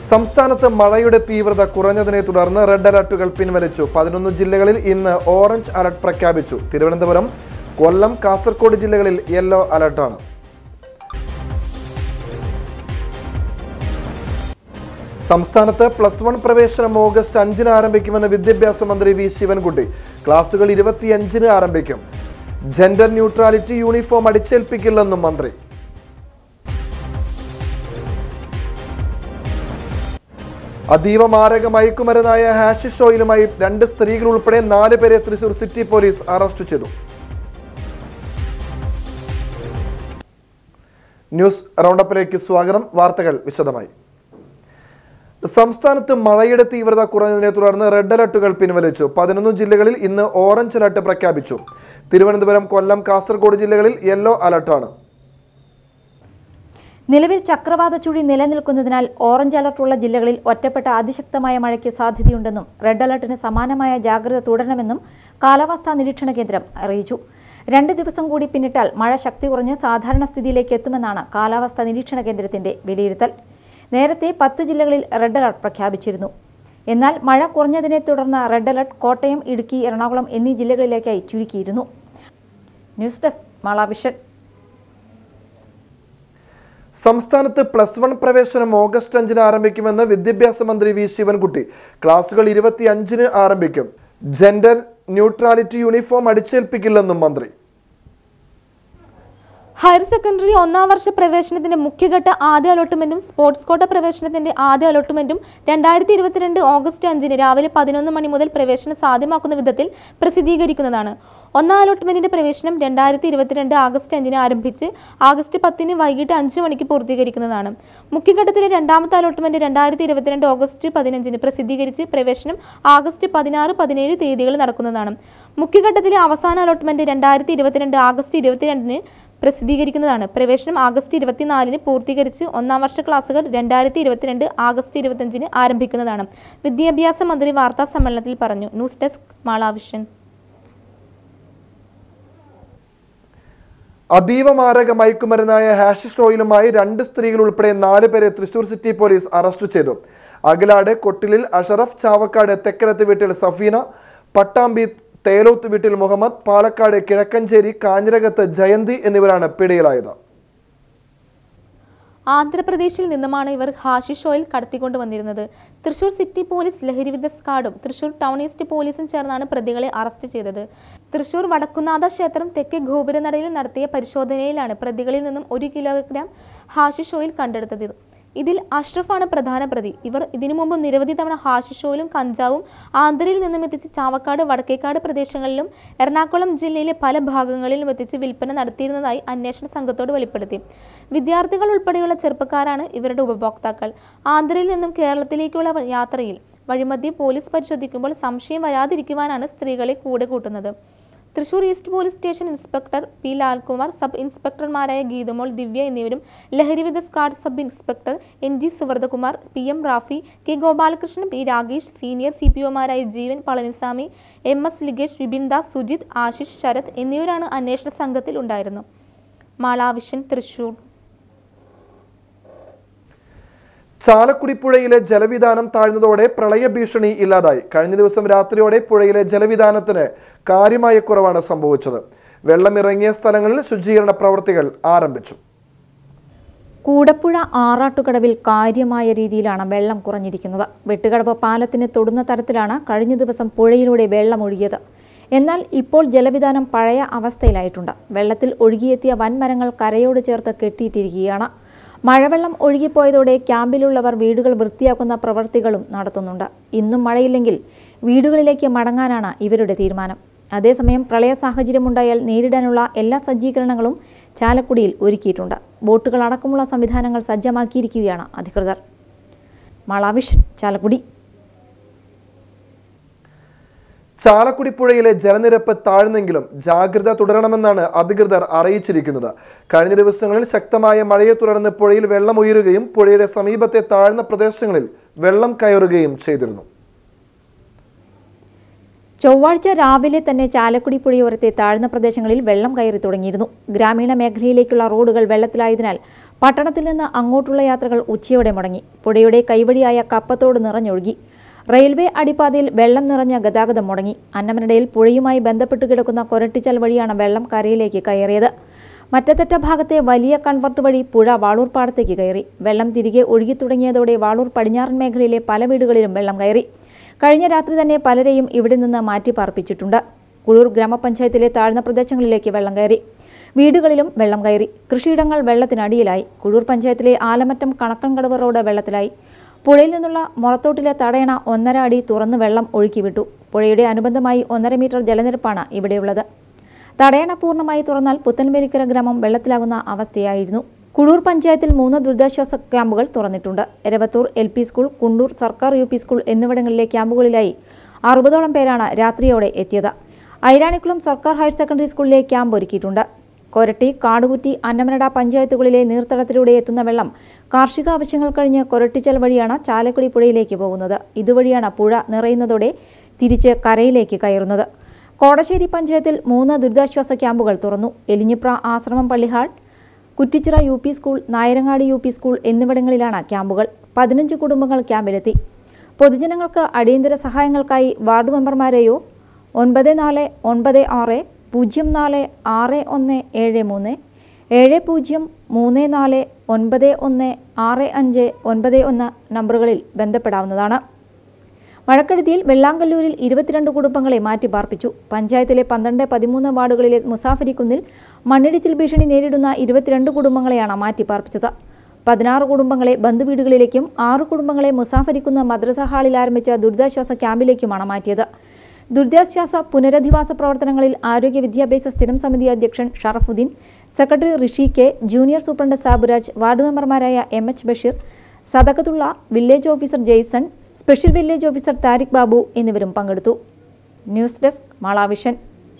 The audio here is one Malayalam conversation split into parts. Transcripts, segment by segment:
സംസ്ഥാനത്ത് മഴയുടെ തീവ്രത കുറഞ്ഞതിനെ തുടർന്ന് റെഡ് അലർട്ടുകൾ പിൻവലിച്ചു പതിനൊന്ന് ജില്ലകളിൽ ഇന്ന് ഓറഞ്ച് അലർട്ട് പ്രഖ്യാപിച്ചു തിരുവനന്തപുരം കൊല്ലം കാസർഗോഡ് ജില്ലകളിൽ യെല്ലോ അലർട്ടാണ് സംസ്ഥാനത്ത് പ്ലസ് വൺ പ്രവേശനം ഓഗസ്റ്റ് അഞ്ചിന് ആരംഭിക്കുമെന്ന് വിദ്യാഭ്യാസ മന്ത്രി വി ശിവൻകുട്ടി ക്ലാസുകൾ ഇരുപത്തിയഞ്ചിന് ആരംഭിക്കും ജെൻഡർ ന്യൂട്രാലിറ്റി യൂണിഫോം അടിച്ചേൽപ്പിക്കില്ലെന്നും മന്ത്രി അതീവ മാരക മയക്കുമരുന്നായ ഹാഷിഷ് ഓയിലുമായി രണ്ട് സ്ത്രീകൾ ഉൾപ്പെടെ നാല് പേരെ തൃശൂർ സിറ്റി പോലീസ് അറസ്റ്റ് ചെയ്തു ന്യൂസ് റൗണ്ടപ്പിലേക്ക് സ്വാഗതം വാർത്തകൾ വിശദമായി സംസ്ഥാനത്ത് മഴയുടെ തീവ്രത കുറഞ്ഞതിനെ തുടർന്ന് റെഡ് അലർട്ടുകൾ പിൻവലിച്ചു പതിനൊന്ന് ജില്ലകളിൽ ഇന്ന് ഓറഞ്ച് അലർട്ട് പ്രഖ്യാപിച്ചു തിരുവനന്തപുരം കൊല്ലം കാസർഗോഡ് ജില്ലകളിൽ യെല്ലോ അലർട്ടാണ് നിലവിൽ ചക്രവാത ചുഴി നിലനിൽക്കുന്നതിനാൽ ഓറഞ്ച് അലർട്ടുള്ള ജില്ലകളിൽ ഒറ്റപ്പെട്ട അതിശക്തമായ മഴയ്ക്ക് സാധ്യതയുണ്ടെന്നും റെഡ് അലർട്ടിന് സമാനമായ ജാഗ്രത തുടരണമെന്നും കാലാവസ്ഥാ നിരീക്ഷണ കേന്ദ്രം അറിയിച്ചു രണ്ട് ദിവസം കൂടി പിന്നിട്ടാൽ മഴ ശക്തി കുറഞ്ഞ് സാധാരണ സ്ഥിതിയിലേക്ക് എത്തുമെന്നാണ് കാലാവസ്ഥാ നിരീക്ഷണ കേന്ദ്രത്തിന്റെ വിലയിരുത്തൽ നേരത്തെ പത്ത് ജില്ലകളിൽ റെഡ് അലർട്ട് പ്രഖ്യാപിച്ചിരുന്നു എന്നാൽ മഴ കുറഞ്ഞതിനെ തുടർന്ന് റെഡ് അലർട്ട് കോട്ടയം ഇടുക്കി എറണാകുളം എന്നീ ജില്ലകളിലേക്കായി ചുരുക്കിയിരുന്നു ന്യൂസ് ഡെസ്ക് മാളാവിഷൻ സംസ്ഥാനത്ത് പ്ലസ് വൺ പ്രവേശനം ഓഗസ്റ്റ് അഞ്ചിന് ആരംഭിക്കുമെന്ന് വിദ്യാഭ്യാസ മന്ത്രി വി ശിവൻകുട്ടി ക്ലാസുകൾ ഇരുപത്തിയഞ്ചിന് ആരംഭിക്കും ജെൻഡർ ന്യൂട്രാലിറ്റി യൂണിഫോം അടിച്ചേൽപ്പിക്കില്ലെന്നും മന്ത്രി ഹയർ സെക്കൻഡറി ഒന്നാം വർഷ പ്രവേശനത്തിന്റെ മുഖ്യഘട്ട ആദ്യ അലോട്ട്മെന്റും സ്പോർട്സ് കോട്ട പ്രവേശനത്തിന്റെ ആദ്യ അലോട്ട്മെന്റും രണ്ടായിരത്തി ഇരുപത്തിരണ്ട് ഓഗസ്റ്റ് അഞ്ചിന് രാവിലെ പതിനൊന്ന് മണി മുതൽ പ്രവേശനം സാധ്യമാക്കുന്ന വിധത്തിൽ പ്രസിദ്ധീകരിക്കുന്നതാണ് ഒന്നാം അലോട്ട്മെന്റിന്റെ പ്രവേശനം രണ്ടായിരത്തി ഇരുപത്തിരണ്ട് ആഗസ്റ്റ് അഞ്ചിന് ആരംഭിച്ച് ആഗസ്റ്റ് പത്തിന് വൈകിട്ട് അഞ്ച് മണിക്ക് പൂർത്തീകരിക്കുന്നതാണ് മുഖ്യഘട്ടത്തിലെ രണ്ടാമത്തെ അലോട്ട്മെന്റ് രണ്ടായിരത്തി ഇരുപത്തിരണ്ട് ഓഗസ്റ്റ് പതിനഞ്ചിന് പ്രസിദ്ധീകരിച്ച് പ്രവേശനം ആഗസ്റ്റ് പതിനാറ് പതിനേഴ് തീയതികൾ നടക്കുന്നതാണ് മുഖ്യഘട്ടത്തിലെ അവസാന അലോട്ട്മെന്റ് രണ്ടായിരത്തി ഇരുപത്തിരണ്ട് ആഗസ്റ്റ് ഇരുപത്തിരണ്ടിന് പ്രസിദ്ധീകരിക്കുന്നതാണ് പ്രവേശനം ആഗസ്റ്റ് ഇരുപത്തിനാലിന് പൂർത്തീകരിച്ച് ഒന്നാം വർഷ ക്ലാസുകൾ രണ്ടായിരത്തി ഇരുപത്തിരണ്ട് ആഗസ്റ്റ് ഇരുപത്തഞ്ചിന് ആരംഭിക്കുന്നതാണ് വിദ്യാഭ്യാസ മന്ത്രി വാർത്താ സമ്മേളനത്തിൽ പറഞ്ഞു ന്യൂസ് ഡെസ്ക് മാളാവിഷൻ അതീവ മാരക മയക്കുമരുന്നായ ഹാഷിഷ് ഓയിലുമായി രണ്ട് സ്ത്രീകൾ ഉൾപ്പെടെ നാല് പേരെ തൃശൂർ സിറ്റി പോലീസ് അറസ്റ്റ് ചെയ്തു അഗലാട് കൊട്ടിലിൽ അഷറഫ് ചാവക്കാട് തെക്കരത്ത് വീട്ടിൽ സഫീന പട്ടാമ്പി തേലോത്ത് വീട്ടിൽ മുഹമ്മദ് പാലക്കാട് കിഴക്കഞ്ചേരി കാഞ്ഞിരകത്ത് ജയന്തി എന്നിവരാണ് പിടിയിലായത് ആന്ധ്രാപ്രദേശിൽ നിന്നുമാണ് ഇവർ ഹാഷിഷ് ഓയിൽ കടത്തിക്കൊണ്ടുവന്നിരുന്നത് തൃശൂർ സിറ്റി പോലീസ് ലഹരിവിദ്യ സ്ക്വാഡും തൃശൂർ ടൗൺ ഈസ്റ്റ് പോലീസും ചേർന്നാണ് പ്രതികളെ അറസ്റ്റ് ചെയ്തത് തൃശൂർ വടക്കുന്നാഥ ക്ഷേത്രം തെക്കേ ഗോപുരനടയിൽ നടത്തിയ പരിശോധനയിലാണ് പ്രതികളിൽ നിന്നും ഒരു കിലോഗ്രാം ഹാഷിഷ് ഓയിൽ കണ്ടെടുത്തത് ഇതിൽ അഷ്റഫാണ് പ്രധാന പ്രതി ഇവർ ഇതിനു മുമ്പ് നിരവധി തവണ ഹാഷിഷ് ഓയിലും കഞ്ചാവും ആന്ധ്രയിൽ നിന്നും എത്തിച്ച് ചാവക്കാട് വടക്കേക്കാട് പ്രദേശങ്ങളിലും എറണാകുളം ജില്ലയിലെ പല ഭാഗങ്ങളിലും എത്തിച്ച് വിൽപ്പന നടത്തിയിരുന്നതായി അന്വേഷണ സംഘത്തോട് വെളിപ്പെടുത്തി വിദ്യാർത്ഥികൾ ഉൾപ്പെടെയുള്ള ചെറുപ്പക്കാരാണ് ഇവരുടെ ഉപഭോക്താക്കൾ ആന്ധ്രയിൽ നിന്നും കേരളത്തിലേക്കുള്ള വ- യാത്രയിൽ വഴിമധ്യേ പോലീസ് പരിശോധിക്കുമ്പോൾ സംശയം വരാതിരിക്കുവാനാണ് സ്ത്രീകളെ കൂടെ കൂട്ടുന്നത് Thrissur east police station inspector P Lalkumar sub ഇൻസ്പെക്ടർമാരായ ഗീതമോൾ ദിവ്യ എന്നിവരും ലഹരിവിധ squad sub inspector N G Suvardhakumar P M Rafi K Gopalakrishnan P Ragesh senior C P ഒമാരായ ജീവൻ പളനിസ്വാമി എം എസ് ലിഗേഷ് വിപിൻ ദാസ് സുജിത് ആശിഷ് ശരത് എന്നിവരാണ് അന്വേഷണ സംഘത്തിൽ ഉണ്ടായിരുന്നത് മാളാവിഷൻ തൃശൂർ ചാലക്കുടി പുഴയിലെ ജലവിധാനം താഴ്ന്നതോടെ പ്രളയ ഭീഷണി ഇല്ലാതായി കഴിഞ്ഞ ദിവസം രാത്രിയോടെ പുഴയിലെ ജലവിധാനത്തിന് കാര്യമായ കുറവാണ് സംഭവിച്ചത് വെള്ളമിറങ്ങിയ സ്ഥലങ്ങളിൽ ശുചീകരണ പ്രവൃത്തികൾ ആരംഭിച്ചു കൂടപ്പുഴ ആറാട്ടുകടവിൽ കാര്യമായ രീതിയിലാണ് വെള്ളം കുറഞ്ഞിരിക്കുന്നത് വെട്ടുകടവ് പാലത്തിന് തൊടുന്ന തരത്തിലാണ് കഴിഞ്ഞ ദിവസം പുഴയിലൂടെ വെള്ളം ഒഴുകിയത് എന്നാൽ ഇപ്പോൾ ജലവിധാനം പഴയ അവസ്ഥയിലായിട്ടുണ്ട് വെള്ളത്തിൽ ഒഴുകിയെത്തിയ വൻമരങ്ങൾ കരയോട് ചേർത്ത് കെട്ടിയിട്ടിരിക്കുകയാണ് മഴവെള്ളം ഒഴുകിപ്പോയതോടെ ക്യാമ്പിലുള്ളവർ വീടുകൾ വൃത്തിയാക്കുന്ന പ്രവൃത്തികളും നടത്തുന്നുണ്ട് ഇന്നും മഴയില്ലെങ്കിൽ വീടുകളിലേക്ക് മടങ്ങാനാണ് ഇവരുടെ തീരുമാനം അതേസമയം പ്രളയ സാഹചര്യമുണ്ടായാൽ നേരിടാനുള്ള എല്ലാ സജ്ജീകരണങ്ങളും ചാലക്കുടിയിൽ ഒരുക്കിയിട്ടുണ്ട് ബോട്ടുകൾ അടക്കമുള്ള സംവിധാനങ്ങൾ സജ്ജമാക്കിയിരിക്കുകയാണ് അധികൃതർ മാളാവിഷൻ ചാലക്കുടി ചാലക്കുടി പുഴയിലെ ജലനിരപ്പ് താഴ്ന്നെങ്കിലും ജാഗ്രത തുടരണമെന്നാണ് അധികൃതർ അറിയിച്ചിരിക്കുന്നത് കഴിഞ്ഞ ദിവസങ്ങളിൽ ശക്തമായ മഴയെ തുടർന്ന് പുഴയിൽ വെള്ളം ഉയരുകയും പുഴയുടെ സമീപത്തെ താഴ്ന്ന പ്രദേശങ്ങളിൽ വെള്ളം കയറുകയും ചെയ്തിരുന്നു ചൊവ്വാഴ്ച രാവിലെ തന്നെ ചാലക്കുടി പുഴയോരത്തെ താഴ്ന്ന പ്രദേശങ്ങളിൽ വെള്ളം കയറി തുടങ്ങിയിരുന്നു ഗ്രാമീണ മേഖലയിലേക്കുള്ള റോഡുകൾ വെള്ളത്തിലായതിനാൽ പട്ടണത്തിൽ നിന്ന് അങ്ങോട്ടുള്ള യാത്രകൾ ഉച്ചയോടെ മുടങ്ങി പുഴയുടെ കൈവഴിയായ കപ്പത്തോട് നിറഞ്ഞൊഴുകി റെയിൽവേ അടിപ്പാതയിൽ വെള്ളം നിറഞ്ഞ ഗതാഗതം മുടങ്ങി അന്നമനടയിൽ പുഴയുമായി ബന്ധപ്പെട്ട് കിടക്കുന്ന കൊരട്ടിച്ചൽ വഴിയാണ് വെള്ളം കരയിലേക്ക് കയറിയത് മറ്റത്തറ്റ ഭാഗത്തെ വലിയ കൺവർട്ട് വഴി പുഴ വാളൂർ പാടത്തേക്ക് കയറി വെള്ളം തിരികെ ഒഴുകി തുടങ്ങിയതോടെ വാളൂർ പടിഞ്ഞാറൻ മേഖലയിലെ പല വീടുകളിലും വെള്ളം കയറി കഴിഞ്ഞ രാത്രി തന്നെ പലരെയും ഇവിടെ നിന്ന് മാറ്റി പാർപ്പിച്ചിട്ടുണ്ട് കുഴൂർ ഗ്രാമപഞ്ചായത്തിലെ താഴ്ന്ന പ്രദേശങ്ങളിലേക്ക് വെള്ളം കയറി വീടുകളിലും വെള്ളം കയറി കൃഷിയിടങ്ങൾ വെള്ളത്തിനടിയിലായി കുഴൂർ പഞ്ചായത്തിലെ ആലമറ്റം കണക്കൻകടവ് റോഡ് വെള്ളത്തിലായി പുഴയിൽ നിന്നുള്ള മുറത്തോട്ടിലെ തടയണ ഒന്നര അടി തുറന്ന് വെള്ളം ഒഴുക്കിവിട്ടു പുഴയുടെ അനുബന്ധമായി ഒന്നര മീറ്റർ ജലനിരപ്പാണ് ഇവിടെയുള്ളത് തടയണ പൂർണ്ണമായി തുറന്നാൽ പുത്തൻവേലിക്കര ഗ്രാമം വെള്ളത്തിലാകുന്ന അവസ്ഥയായിരുന്നു കുഴൂർ പഞ്ചായത്തിൽ മൂന്ന് ദുരിതാശ്വാസ ക്യാമ്പുകൾ തുറന്നിട്ടുണ്ട് Eravathur L P school Kundur സർക്കാർ യു പി സ്കൂൾ എന്നിവിടങ്ങളിലെ ക്യാമ്പുകളിലായി അറുപതോളം പേരാണ് രാത്രിയോടെ എത്തിയത് ഐരാണിക്കുളം സർക്കാർ ഹയർ സെക്കൻഡറി സ്കൂളിലെ ക്യാമ്പ് ഒരുക്കിയിട്ടുണ്ട് കൊരട്ടി കാടുകുറ്റി അന്നമനട പഞ്ചായത്തുകളിലെ നീർത്തടത്തിലൂടെ എത്തുന്ന വെള്ളം കാർഷിക ആവശ്യങ്ങൾ കഴിഞ്ഞ് കൊരട്ടിച്ചൽ വഴിയാണ് ചാലക്കുടി പുഴയിലേക്ക് പോകുന്നത് ഇതുവഴിയാണ് പുഴ നിറയുന്നതോടെ തിരിച്ച് കരയിലേക്ക് കയറുന്നത് കോടശ്ശേരി പഞ്ചായത്തിൽ മൂന്ന് ദുരിതാശ്വാസ ക്യാമ്പുകൾ തുറന്നു എലിഞ്ഞിപ്ര ആശ്രമം പള്ളിഹാൾ Kuttichira U P school Nayarangadi U P school എന്നിവിടങ്ങളിലാണ് ക്യാമ്പുകൾ പതിനഞ്ച് കുടുംബങ്ങൾ ക്യാമ്പിലെത്തി പൊതുജനങ്ങൾക്ക് അടിയന്തര സഹായങ്ങൾക്കായി വാർഡ് മെമ്പർമാരെയോ ഒൻപത് നാല് ഒൻപത് ആറ് പൂജ്യം നാല് ആറ് ഒന്ന് ഏഴ് മൂന്ന് ഏഴ് പൂജ്യം മൂന്ന് നാല് ഒൻപത് ഒന്ന് ആറ് അഞ്ച് ഒൻപത് ഒന്ന് നമ്പറുകളിൽ ബന്ധപ്പെടാവുന്നതാണ് മഴക്കെടുതിയിൽ വെള്ളാങ്കല്ലൂരിൽ ഇരുപത്തിരണ്ട് കുടുംബങ്ങളെ മാറ്റി പാർപ്പിച്ചു പഞ്ചായത്തിലെ പന്ത്രണ്ട് പതിമൂന്ന് വാർഡുകളിലെ മുസാഫരിക്കുന്നിൽ മണ്ണിടിച്ചിൽ ഭീഷണി നേരിടുന്ന ഇരുപത്തിരണ്ട് കുടുംബങ്ങളെയാണ് മാറ്റി പാർപ്പിച്ചത് പതിനാറ് കുടുംബങ്ങളെ ബന്ധുവീടുകളിലേക്കും ആറ് കുടുംബങ്ങളെ മുസാഫരിക്കുന്ന മദ്രസ ഹാളിൽ ആരംഭിച്ച ദുരിതാശ്വാസ ക്യാമ്പിലേക്കുമാണ് മാറ്റിയത് ദുരിതാശ്വാസ പുനരധിവാസ പ്രവർത്തനങ്ങളിൽ ആരോഗ്യ വിദ്യാഭ്യാസ സ്ഥിരം സമിതി അധ്യക്ഷൻ Sharafuddin secretary Rishi K junior superintendent Saburaj ward മെമ്പർമാരായ M H Basheer Sadakkathulla village officer Jaison special village officer Tariq Babu എന്നിവരും പങ്കെടുത്തു ന്യൂസ് ഡെസ്ക് മാളാവിഷൻ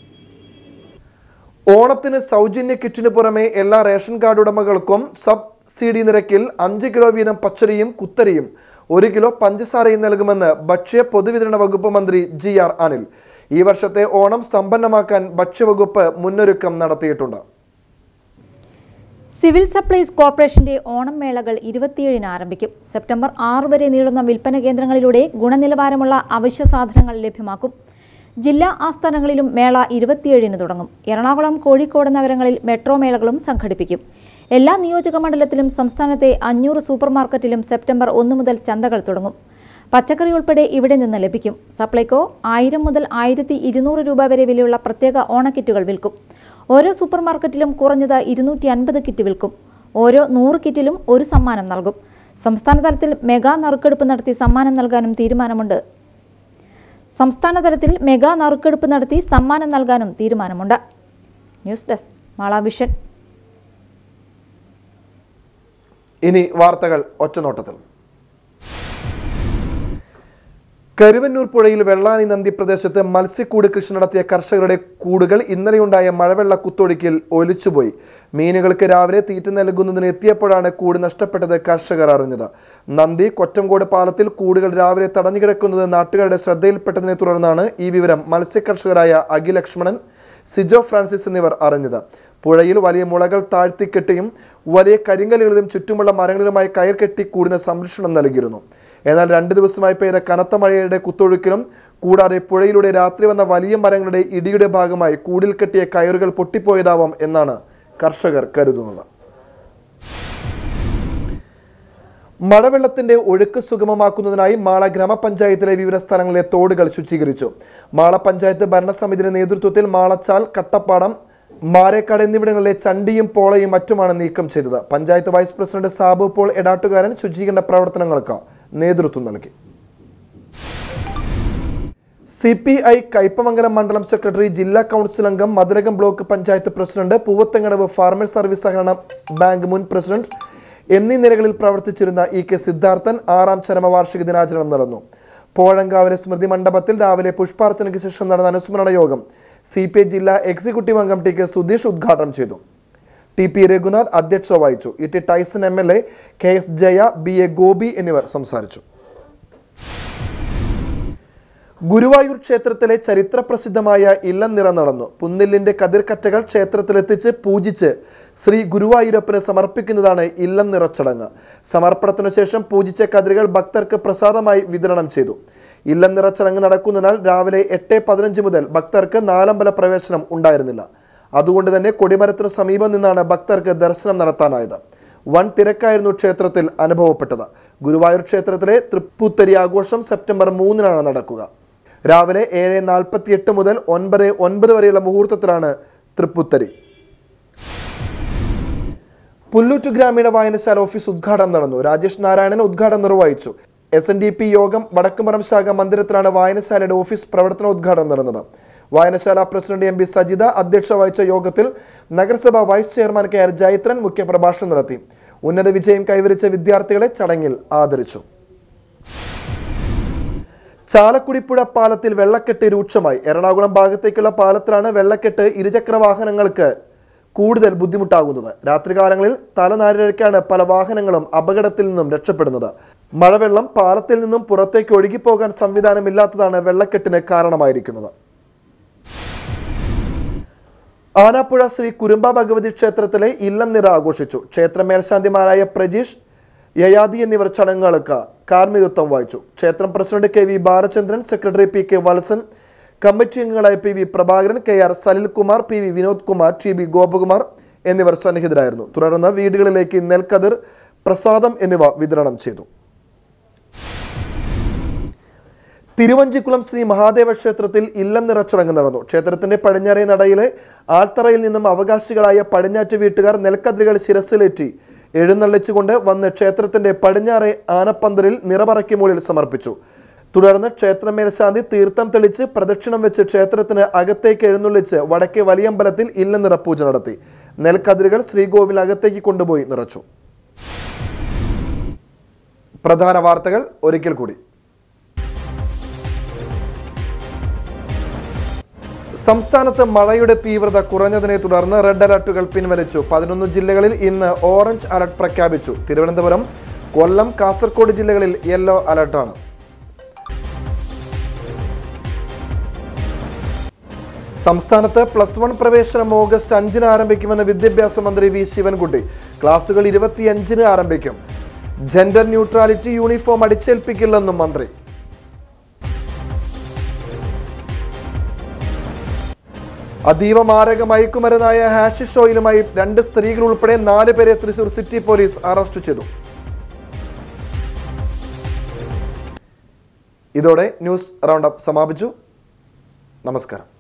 ഓണത്തിന് സൗജന്യ കിറ്റിന് പുറമെ എല്ലാ റേഷൻ കാർഡ് ഉടമകൾക്കും സബ്സിഡി നിരക്കിൽ അഞ്ച് കിലോ വീതം പച്ചരിയും കുത്തരിയും ഒരു കിലോ പഞ്ചസാരയും നൽകുമെന്ന് ഭക്ഷ്യ പൊതുവിതരണ വകുപ്പ് മന്ത്രി ജി ആർ അനിൽ ഈ വർഷത്തെ ഓണം സമ്പന്നമാക്കാൻ ഭക്ഷ്യവകുപ്പ് മുന്നൊരുക്കം നടത്തിയിട്ടുണ്ട് സിവിൽ സപ്ലൈസ് കോർപ്പറേഷന്റെ ഓണം മേളകൾ ഇരുപത്തിയേഴിന് ആരംഭിക്കും സെപ്റ്റംബർ ആറ് വരെ നീളുന്ന വിൽപ്പന കേന്ദ്രങ്ങളിലൂടെ ഗുണനിലവാരമുള്ള അവശ്യ സാധനങ്ങൾ ലഭ്യമാക്കും ജില്ലാ ആസ്ഥാനങ്ങളിലും മേള ഇരുപത്തിയേഴിന് തുടങ്ങും എറണാകുളം കോഴിക്കോട് നഗരങ്ങളിൽ മെട്രോ മേളകളും സംഘടിപ്പിക്കും എല്ലാ നിയോജക മണ്ഡലത്തിലും സംസ്ഥാനത്തെ അഞ്ഞൂറ് സൂപ്പർ മാർക്കറ്റിലും സെപ്റ്റംബർ ഒന്ന് മുതൽ ചന്തകൾ തുടങ്ങും പച്ചക്കറി ഉൾപ്പെടെ ഇവിടെ നിന്ന് ലഭിക്കും സപ്ലൈകോ ആയിരം മുതൽ ആയിരത്തി ഇരുന്നൂറ് രൂപ വരെ വിലയുള്ള പ്രത്യേക ഓണക്കിറ്റുകൾ വിൽക്കും ഓരോ സൂപ്പർ മാർക്കറ്റിലും കുറഞ്ഞത് ഇരുന്നൂറ്റി അൻപത് കിറ്റ് വിൽക്കും ഓരോ നൂറ് കിറ്റിലും ഒരു സമ്മാനം നൽകും സംസ്ഥാന തലത്തിൽ മെഗാ നറുക്കെടുപ്പ് നടത്തി സമ്മാനം നൽകാനും തീരുമാനമുണ്ട് സംസ്ഥാന തലത്തിൽ മെഗാ നറുക്കെടുപ്പ് നടത്തി സമ്മാനം നൽകാനും തീരുമാനമുണ്ട് ന്യൂസ് ഡെസ്ക് മാളാവിഷൻ ഇനി വാർത്തകൾ ഒറ്റനോട്ടത്തിൽ കരുവന്നൂർ പുഴയിൽ വെള്ളാനി നന്ദി പ്രദേശത്ത് മത്സ്യക്കൂട് കൃഷി നടത്തിയ കർഷകരുടെ കൂടുകൾ ഇന്നലെയുണ്ടായ മഴവെള്ള കുത്തൊഴുക്കിൽ ഒലിച്ചുപോയി മീനുകൾക്ക് രാവിലെ തീറ്റ നൽകുന്നതിന് എത്തിയപ്പോഴാണ് കൂട് നഷ്ടപ്പെട്ടത് കർഷകർ അറിഞ്ഞത് നന്ദി കൊറ്റംകോട് പാലത്തിൽ കൂടുകൾ രാവിലെ തടഞ്ഞു കിടക്കുന്നത് നാട്ടുകാരുടെ ശ്രദ്ധയിൽപ്പെട്ടതിനെ തുടർന്നാണ് ഈ വിവരം മത്സ്യകർഷകരായ അഖിൽ ലക്ഷ്മണൻ സിജോ ഫ്രാൻസിസ് എന്നിവർ അറിഞ്ഞത് പുഴയിൽ വലിയ മുളകൾ താഴ്ത്തിക്കെട്ടിയും വലിയ കരിങ്കലുകളിലും ചുറ്റുമുള്ള മരങ്ങളിലുമായി കയർ കെട്ടി കൂടിന് സംരക്ഷണം നൽകിയിരുന്നു എന്നാൽ രണ്ട് ദിവസമായി പെയ്ത കനത്ത മഴയുടെ കുത്തൊഴുക്കിലും കൂടാതെ പുഴയിലൂടെ രാത്രി വന്ന വലിയ മരങ്ങളുടെ ഇടിയുടെ ഭാഗമായി കൂടിൽ കെട്ടിയ കയറുകൾ പൊട്ടിപ്പോയതാവാം എന്നാണ് കർഷകർ കരുതുന്നത് മഴവെള്ളത്തിന്റെ ഒഴുക്ക് സുഗമമാക്കുന്നതിനായി മാള ഗ്രാമപഞ്ചായത്തിലെ വിവിധ സ്ഥലങ്ങളിലെ തോടുകൾ ശുചീകരിച്ചു മാള പഞ്ചായത്ത് ഭരണസമിതിയുടെ നേതൃത്വത്തിൽ മാളച്ചാൽ കട്ടപ്പാടം മാരേക്കാട് എന്നിവിടങ്ങളിലെ ചണ്ടിയും പോളയും മറ്റുമാണ് നീക്കം ചെയ്തത് panchayat vice president Sabu Paul എടാട്ടുകാരൻ ശുചീകരണ പ്രവർത്തനങ്ങൾക്ക് നേതൃത്വം നൽകി സി പി ഐ കയ്പമംഗലം മണ്ഡലം സെക്രട്ടറി ജില്ലാ കൗൺസിൽ അംഗം മധുരകം block panchayat president Poovathangadavu farmers service സഹകരണ ബാങ്ക് മുൻ പ്രസിഡന്റ് എന്നീ നിലകളിൽ പ്രവർത്തിച്ചിരുന്ന ഇ കെ സിദ്ധാർത്ഥൻ ആറാം ചരമവാർഷിക ദിനാചരണം നടന്നു പോഴങ്കാവിലെ സ്മൃതി മണ്ഡപത്തിൽ രാവിലെ പുഷ്പാർച്ചനയ്ക്ക് ശേഷം നടന്ന അനുസ്മരണ യോഗം സി പി ഐ ജില്ലാ എക്സിക്യൂട്ടീവ് അംഗം ടി കെ സുധീഷ് ഉദ്ഘാടനം ചെയ്തു ടി പി രഘുനാഥ് അധ്യക്ഷത വഹിച്ചു E T Tyson M L A K S Jaya B A Gopi എന്നിവർ സംസാരിച്ചു ഗുരുവായൂർ ക്ഷേത്രത്തിലെ ചരിത്രപ്രസിദ്ധമായ ഇല്ലം നിറ നടന്നു പുന്നില്ലിന്റെ കതിർക്കറ്റകൾ ക്ഷേത്രത്തിലെത്തിച്ച് പൂജിച്ച് ശ്രീ ഗുരുവായൂരപ്പന് സമർപ്പിക്കുന്നതാണ് ഇല്ലം നിറച്ചടങ്ങ് സമർപ്പണത്തിനു ശേഷം പൂജിച്ച കതിരുകൾ ഭക്തർക്ക് പ്രസാദമായി വിതരണം ചെയ്തു ഇല്ലം നിറച്ചടങ്ങ് നടക്കുന്നതിനാൽ രാവിലെ എട്ട് പതിനഞ്ച് മുതൽ ഭക്തർക്ക് നാലമ്പല പ്രവേശനം ഉണ്ടായിരുന്നില്ല അതുകൊണ്ട് തന്നെ കൊടിമരത്തിനു സമീപം നിന്നാണ് ഭക്തർക്ക് ദർശനം നടത്താനായത് വൻ തിരക്കായിരുന്നു ക്ഷേത്രത്തിൽ അനുഭവപ്പെട്ടത് ഗുരുവായൂർ ക്ഷേത്രത്തിലെ തൃപ്പൂത്തരി ആഘോഷം സെപ്റ്റംബർ മൂന്നിനാണ് നടക്കുക രാവിലെ ഏഴ് നാൽപ്പത്തി എട്ട് മുതൽ ഒൻപത് ഒൻപത് വരെയുള്ള മുഹൂർത്തത്തിലാണ് തൃപ്പൂത്തരി പുല്ലൂറ്റ് ഗ്രാമീണ വായനശാല ഓഫീസ് ഉദ്ഘാടനം നടന്നു രാജേഷ് നാരായണൻ ഉദ്ഘാടനം നിർവഹിച്ചു എസ് എൻ ഡി പി യോഗം വടക്കുംപുറം ശാഖ മന്ദിരത്തിലാണ് വായനശാലയുടെ ഓഫീസ് പ്രവർത്തനോദ്ഘാടനം നടന്നത് വായനശാല പ്രസിഡന്റ് എം പി സജിത അധ്യക്ഷ വഹിച്ച യോഗത്തിൽ നഗരസഭ vice chairman K R Jayathran മുഖ്യപ്രഭാഷണം നടത്തി ഉന്നത വിജയം കൈവരിച്ച വിദ്യാർത്ഥികളെ ചടങ്ങിൽ ആദരിച്ചു ചാലക്കുടിപ്പുഴ പാലത്തിൽ വെള്ളക്കെട്ട് രൂക്ഷമായി എറണാകുളം ഭാഗത്തേക്കുള്ള പാലത്തിലാണ് വെള്ളക്കെട്ട് ഇരുചക്ര വാഹനങ്ങൾക്ക് കൂടുതൽ ബുദ്ധിമുട്ടാകുന്നത് രാത്രികാലങ്ങളിൽ തലനാരിഴയ്ക്കാണ് പല വാഹനങ്ങളും അപകടത്തിൽ നിന്നും രക്ഷപ്പെടുന്നത് മഴവെള്ളം പാലത്തിൽ നിന്നും പുറത്തേക്ക് ഒഴുകിപ്പോകാൻ സംവിധാനമില്ലാത്തതാണ് വെള്ളക്കെട്ടിന് കാരണമായിരിക്കുന്നത് ആനാപ്പുഴ ശ്രീ കുരുമ്പ ഭഗവതി ക്ഷേത്രത്തിലെ ഇല്ലം നിറ ആഘോഷിച്ചു ക്ഷേത്ര മേൽശാന്തിമാരായ പ്രജീഷ് യയാദി എന്നിവർ ചടങ്ങുകൾക്ക് കാർമ്മികത്വം വഹിച്ചു ക്ഷേത്രം president K V Balachandran secretary P K Valsan committee അംഗങ്ങളായ P V Prabhakaran K R Salilkumar P V Vinod Kumar T B Gopakumar എന്നിവർ സന്നിഹിതരായിരുന്നു തുടർന്ന് വീടുകളിലേക്ക് നെൽക്കതിർ പ്രസാദം എന്നിവ വിതരണം ചെയ്തു തിരുവഞ്ചിക്കുളം ശ്രീ മഹാദേവ ക്ഷേത്രത്തിൽ ഇല്ലം നിറച്ചടങ്ങ് നടന്നു ക്ഷേത്രത്തിന്റെ പടിഞ്ഞാറേ നടയിലെ ആൽത്തറയിൽ നിന്നും അവകാശികളായ പടിഞ്ഞാറ്റ് വീട്ടുകാർ നെൽക്കതിരുകൾ ശിരസിലേറ്റി എഴുന്നള്ളിച്ചുകൊണ്ട് വന്ന് ക്ഷേത്രത്തിന്റെ പടിഞ്ഞാറേ ആനപ്പന്തലിൽ നിറപറയ്ക്ക് മുകളിൽ സമർപ്പിച്ചു തുടർന്ന് ക്ഷേത്ര മേൽശാന്തി തീർത്ഥം തെളിച്ച് പ്രദക്ഷിണം വെച്ച് ക്ഷേത്രത്തിന് അകത്തേക്ക് എഴുന്നള്ളിച്ച് വടക്കേ വലിയമ്പലത്തിൽ ഇല്ലം നിറപ്പൂജ നടത്തി നെൽക്കതിരുകൾ ശ്രീകോവിൽ അകത്തേക്ക് കൊണ്ടുപോയി നിറച്ചു പ്രധാന വാർത്തകൾ ഒരിക്കൽ കൂടി സംസ്ഥാനത്ത് മഴയുടെ തീവ്രത കുറഞ്ഞതിനെ തുടർന്ന് റെഡ് അലർട്ടുകൾ പിൻവലിച്ചു പതിനൊന്ന് ജില്ലകളിൽ ഇന്ന് ഓറഞ്ച് അലർട്ട് പ്രഖ്യാപിച്ചു തിരുവനന്തപുരം കൊല്ലം കാസർഗോഡ് ജില്ലകളിൽ യെല്ലോ അലർട്ടാണ് സംസ്ഥാനത്ത് പ്ലസ് വൺ പ്രവേശനം ഓഗസ്റ്റ് അഞ്ചിന് ആരംഭിക്കുമെന്ന് വിദ്യാഭ്യാസ മന്ത്രി വി ശിവൻകുട്ടി ക്ലാസുകൾ ഇരുപത്തിയഞ്ചിന് ആരംഭിക്കും ജെൻഡർ ന്യൂട്രാലിറ്റി യൂണിഫോം അടിച്ചേൽപ്പിക്കില്ലെന്നും മന്ത്രി അതീവ മാരക മയക്കുമരുന്നായ ഹാഷിഷ് ഓയിലുമായി രണ്ട് സ്ത്രീകൾ ഉൾപ്പെടെ നാല് പേരെ തൃശൂർ സിറ്റി പോലീസ് അറസ്റ്റ് ചെയ്തു ഇതോടെ ന്യൂസ് റൗണ്ട് അപ്പ് സമാപിച്ചു നമസ്കാരം